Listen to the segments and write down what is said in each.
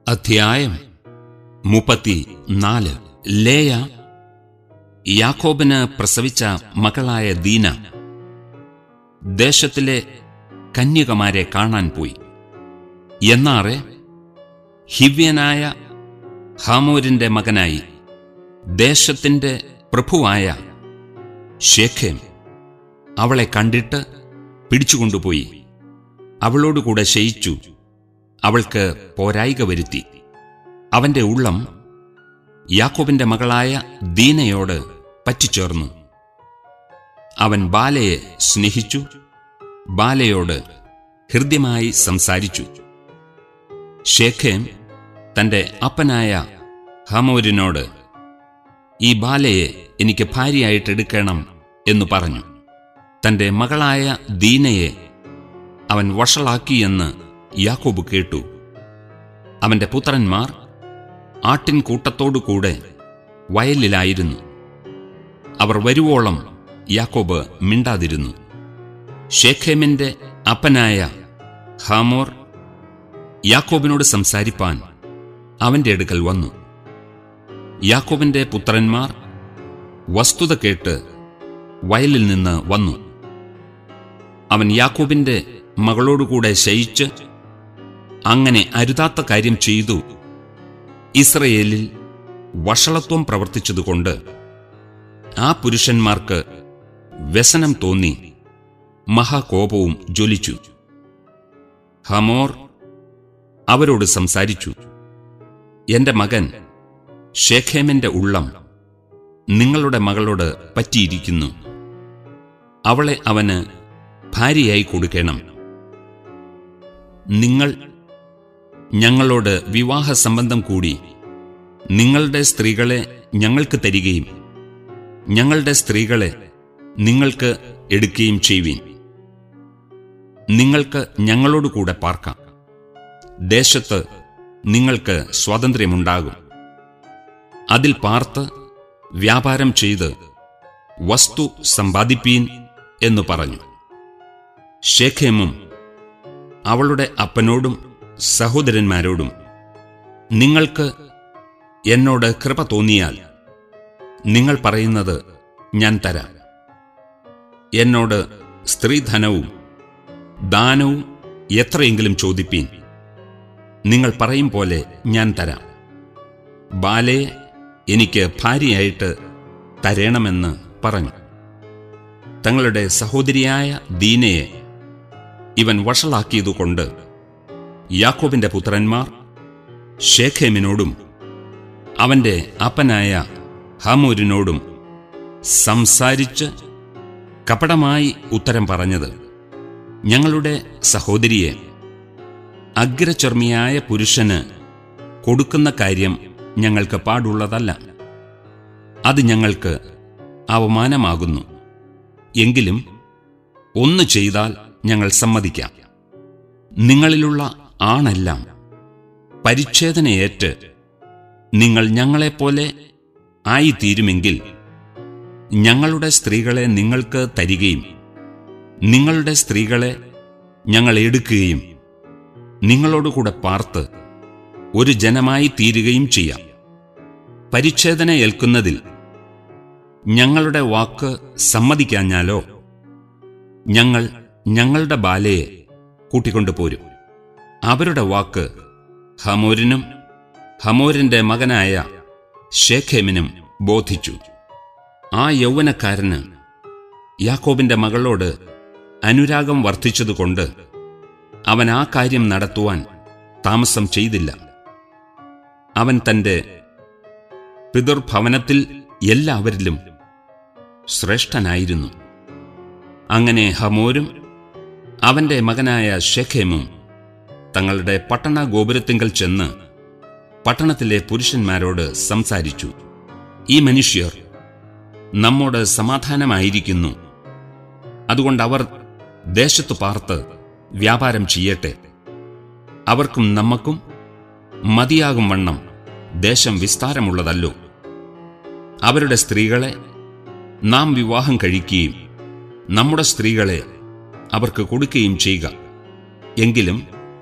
അധ്യായം മുപ്പത്തി നാല് ലേയ യാക്കോബിന് പ്രസവിച്ച മകളായ ദീന ദേശത്തിലെ കന്യകമാരെ കാണാൻ പോയി എന്നാറെ ഹിവ്യനായ ഹാമോരിന്റെ മകനായി ദേശത്തിന്റെ പ്രഭുവായ ഷേഖേം അവളെ കണ്ടിട്ട് പിടിച്ചുകൊണ്ടുപോയി അവളോടുകൂടെ ശയിച്ചു അവൾക്ക് പോരായിക വരുത്തി അവന്റെ ഉള്ളം യാക്കോബിന്റെ മകളായ ദീനയോട് പറ്റിച്ചേർന്നു അവൻ ബാലയെ സ്നേഹിച്ചു ബാലയോട് ഹൃദ്യമായി സംസാരിച്ചു ഷേഖേം തന്റെ അപ്പനായ ഹമോരിനോട് ഈ ബാലയെ എനിക്ക് ഭാര്യയായിട്ടെടുക്കണം എന്നു പറഞ്ഞു തന്റെ മകളായ ദീനയെ അവൻ വഷളാക്കിയെന്ന് യാക്കോബ് കേട്ടു അവന്റെ പുത്രന്മാർ ആട്ടിൻകൂട്ടത്തോടുകൂടെ വയലിലായിരുന്നു അവർ വരുവോളം യാക്കോബ് മിണ്ടാതിരുന്നു ഷേഖേമിന്റെ അപ്പനായ ഹാമോർ യാക്കോബിനോട് സംസാരിപ്പാൻ അവന്റെ അടുക്കൽ വന്നു യാക്കോബിന്റെ പുത്രന്മാർ വസ്തുത കേട്ട് വയലിൽ നിന്ന് വന്നു അവൻ യാക്കോബിന്റെ മകളോടുകൂടെ ശയിച്ച് അങ്ങനെ അരുതാത്ത കാര്യം ചെയ്തു ഇസ്രയേലിൽ വഷളത്വം പ്രവർത്തിച്ചതുകൊണ്ട് ആ പുരുഷന്മാർക്ക് വ്യസനം തോന്നി മഹാകോപവും ജ്വലിച്ചു ഹമോർ അവരോട് സംസാരിച്ചു എന്റെ മകൻ ഷേഖേമിന്റെ ഉള്ളം നിങ്ങളുടെ മകളോട് പറ്റിയിരിക്കുന്നു അവളെ അവന് ഭാര്യയായി കൊടുക്കണം നിങ്ങൾ ഞങ്ങളോട് വിവാഹ സംബന്ധം കൂടി നിങ്ങളുടെ സ്ത്രീകളെ ഞങ്ങൾക്ക് തരികയും ഞങ്ങളുടെ സ്ത്രീകളെ നിങ്ങൾക്ക് എടുക്കുകയും ചെയ്യുവീൻ നിങ്ങൾക്ക് ഞങ്ങളോട് കൂടെ പാർക്കാം ദേശത്ത് നിങ്ങൾക്ക് സ്വാതന്ത്ര്യമുണ്ടാകും അതിൽ പാർത്ത് വ്യാപാരം ചെയ്ത് വസ്തു സമ്പാദിപ്പീൻ എന്നു പറഞ്ഞു ഷേഖേമും അവളുടെ അപ്പനോടും സഹോദരന്മാരോടും നിങ്ങൾക്ക് എന്നോട് കൃപ തോന്നിയാൽ നിങ്ങൾ പറയുന്നത് ഞാൻ തരാം എന്നോട് സ്ത്രീധനവും ദാനവും എത്രയെങ്കിലും ചോദിപ്പീൻ നിങ്ങൾ പറയും പോലെ ഞാൻ തരാം ബാലയെ എനിക്ക് ഭാര്യയായിട്ട് തരേണമെന്ന് പറഞ്ഞു തങ്ങളുടെ സഹോദരിയായ ദീനയെ ഇവൻ വഷളാക്കിയതുകൊണ്ട് യാക്കോബിന്റെ പുത്രന്മാർ ഷേഖേമിനോടും അവന്റെ അപ്പനായ ഹമൂരിനോടും സംസാരിച്ച് കപടമായി ഉത്തരം പറഞ്ഞത് ഞങ്ങളുടെ സഹോദരിയെ അഗ്രചർമ്മിയായ പുരുഷന് കൊടുക്കുന്ന കാര്യം ഞങ്ങൾക്ക് പാടുള്ളതല്ല അത് ഞങ്ങൾക്ക് അവമാനമാകുന്നു എങ്കിലും ഒന്ന് ചെയ്താൽ ഞങ്ങൾ സമ്മതിക്കാം നിങ്ങളിലുള്ള ആണെല്ലാം പരിച്ഛേദനയേറ്റ് നിങ്ങൾ ഞങ്ങളെപ്പോലെ ആയിത്തീരുമെങ്കിൽ ഞങ്ങളുടെ സ്ത്രീകളെ നിങ്ങൾക്ക് തരികയും നിങ്ങളുടെ സ്ത്രീകളെ ഞങ്ങൾ എടുക്കുകയും നിങ്ങളോടുകൂടെ പാർത്ത് ഒരു ജനമായി തീരുകയും ചെയ്യാം പരിച്ഛേദന ഏൽക്കുന്നതിൽ ഞങ്ങളുടെ വാക്ക് സമ്മതിക്കാഞ്ഞാലോ ഞങ്ങൾ ഞങ്ങളുടെ ബാലയെ കൂട്ടിക്കൊണ്ടുപോരും അവരുടെ വാക്ക് ഹമോരിനും ഹമോരിന്റെ മകനായ ഷേഖേമിനും ബോധിച്ചു ആ യൗവനക്കാരന് യാക്കോബിന്റെ മകളോട് അനുരാഗം വർദ്ധിച്ചതുകൊണ്ട് അവൻ ആ കാര്യം നടത്തുവാൻ താമസം ചെയ്തില്ല അവൻ തന്റെ പിതൃഭവനത്തിൽ എല്ലാവരിലും ശ്രേഷ്ഠനായിരുന്നു അങ്ങനെ ഹമോരും അവന്റെ മകനായ ഷെഖേമും തങ്ങളുടെ പട്ടണ ഗോപുരത്തിങ്കൽ ചെന്ന് പട്ടണത്തിലെ പുരുഷന്മാരോട് സംസാരിച്ചു ഈ മനുഷ്യർ നമ്മോട് സമാധാനമായിരിക്കുന്നു അതുകൊണ്ട് അവർ ദേശത്തു പാർത്ത് വ്യാപാരം ചെയ്യട്ടെ അവർക്കും നമ്മക്കും മതിയാകും വണ്ണം ദേശം വിസ്താരമുള്ളതല്ലോ അവരുടെ സ്ത്രീകളെ നാം വിവാഹം കഴിക്കുകയും നമ്മുടെ സ്ത്രീകളെ അവർക്ക് കൊടുക്കുകയും ചെയ്യുക എങ്കിലും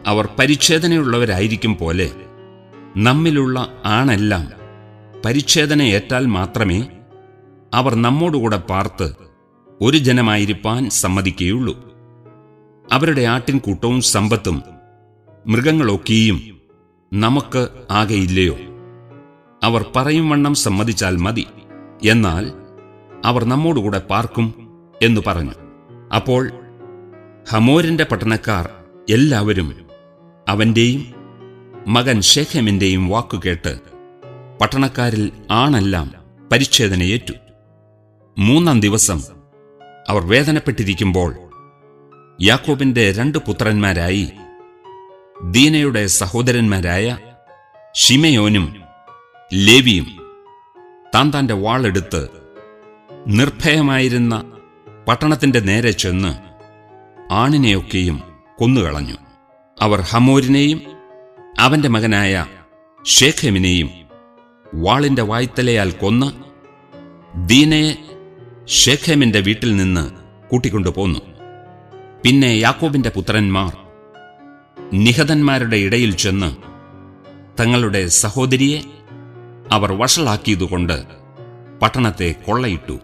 അവർ പരിച്ഛേദനയുള്ളവരായിരിക്കും പോലെ നമ്മിലുള്ള ആണെല്ലാം പരിച്ഛേദനയേറ്റാൽ മാത്രമേ അവർ നമ്മോടുകൂടെ പാർത്ത് ഒരു ജനമായിരിക്കാൻ സമ്മതിക്കുകയുള്ളൂ അവരുടെ ആട്ടിൻകൂട്ടവും സമ്പത്തും മൃഗങ്ങളൊക്കെയും നമുക്ക് ആകെയില്ലയോ അവർ പറയും വണ്ണം സമ്മതിച്ചാൽ മതി എന്നാൽ അവർ നമ്മോടുകൂടെ പാർക്കും എന്നു പറഞ്ഞു അപ്പോൾ ഹമോരിന്റെ പട്ടണക്കാർ എല്ലാവരും അവന്റെയും മകൻ ഷേഖമിന്റെയും വാക്കുകേട്ട് പട്ടണക്കാരിൽ ആണെല്ലാം പരിച്ഛേദനയേറ്റു മൂന്നാം ദിവസം അവർ വേദനപ്പെട്ടിരിക്കുമ്പോൾ യാക്കോബിന്റെ രണ്ട് പുത്രന്മാരായി ദീനയുടെ സഹോദരന്മാരായ ഷിമയോനും ലേവിയും താൻ താന്റെ വാളെടുത്ത് നിർഭയമായിരുന്ന പട്ടണത്തിന്റെ നേരെ ചെന്ന് ആണിനെയൊക്കെയും കൊന്നുകളഞ്ഞു അവർ ഹമോരിനെയും അവന്റെ മകനായ ഷേഖമിനെയും വാളിന്റെ വായ്ത്തലയാൽ കൊന്ന് ദീനയെ ഷേഖേമിന്റെ വീട്ടിൽ നിന്ന് കൂട്ടിക്കൊണ്ടുപോന്നു പിന്നെ യാക്കോബിന്റെ പുത്രന്മാർ നിഹതന്മാരുടെ ഇടയിൽ ചെന്ന് തങ്ങളുടെ സഹോദരിയെ അവർ വഷളാക്കിയതുകൊണ്ട് പട്ടണത്തെ കൊള്ളയിട്ടു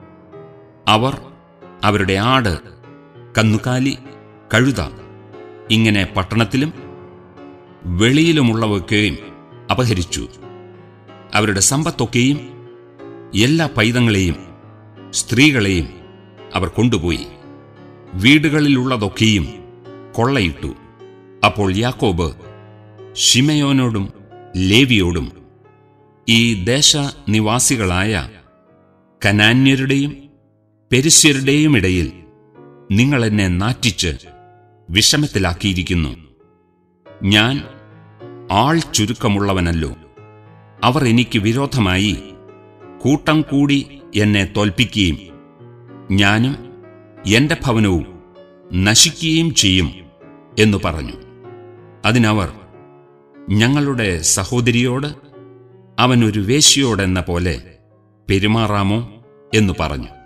അവർ അവരുടെ ആട് കന്നുകാലി കഴുത ഇങ്ങനെ പട്ടണത്തിലും വെളിയിലുമുള്ളവയൊക്കെയും അപഹരിച്ചു അവരുടെ സമ്പത്തൊക്കെയും എല്ലാ പൈതങ്ങളെയും സ്ത്രീകളെയും അവർ കൊണ്ടുപോയി വീടുകളിലുള്ളതൊക്കെയും കൊള്ളയിട്ടു അപ്പോൾ യാക്കോബ് ഷിമയോനോടും ലേവിയോടും ഈ ദേശനിവാസികളായ കനാന്യരുടെയും പെരിസ്യരുടെയും ഇടയിൽ നിങ്ങൾ എന്നെ നാറ്റിച്ച് വിഷമത്തിലാക്കിയിരിക്കുന്നു ഞാൻ ആൾ ചുരുക്കമുള്ളവനല്ലോ അവർ എനിക്ക് വിരോധമായി കൂട്ടം കൂടി എന്നെ തോൽപ്പിക്കുകയും ഞാനും എന്റെ ഭവനവും നശിക്കുകയും ചെയ്യും എന്നു പറഞ്ഞു അതിനവർ ഞങ്ങളുടെ സഹോദരിയോട് അവൻ ഒരു വേശ്യയോടെന്ന പോലെ പെരുമാറാമോ എന്നു പറഞ്ഞു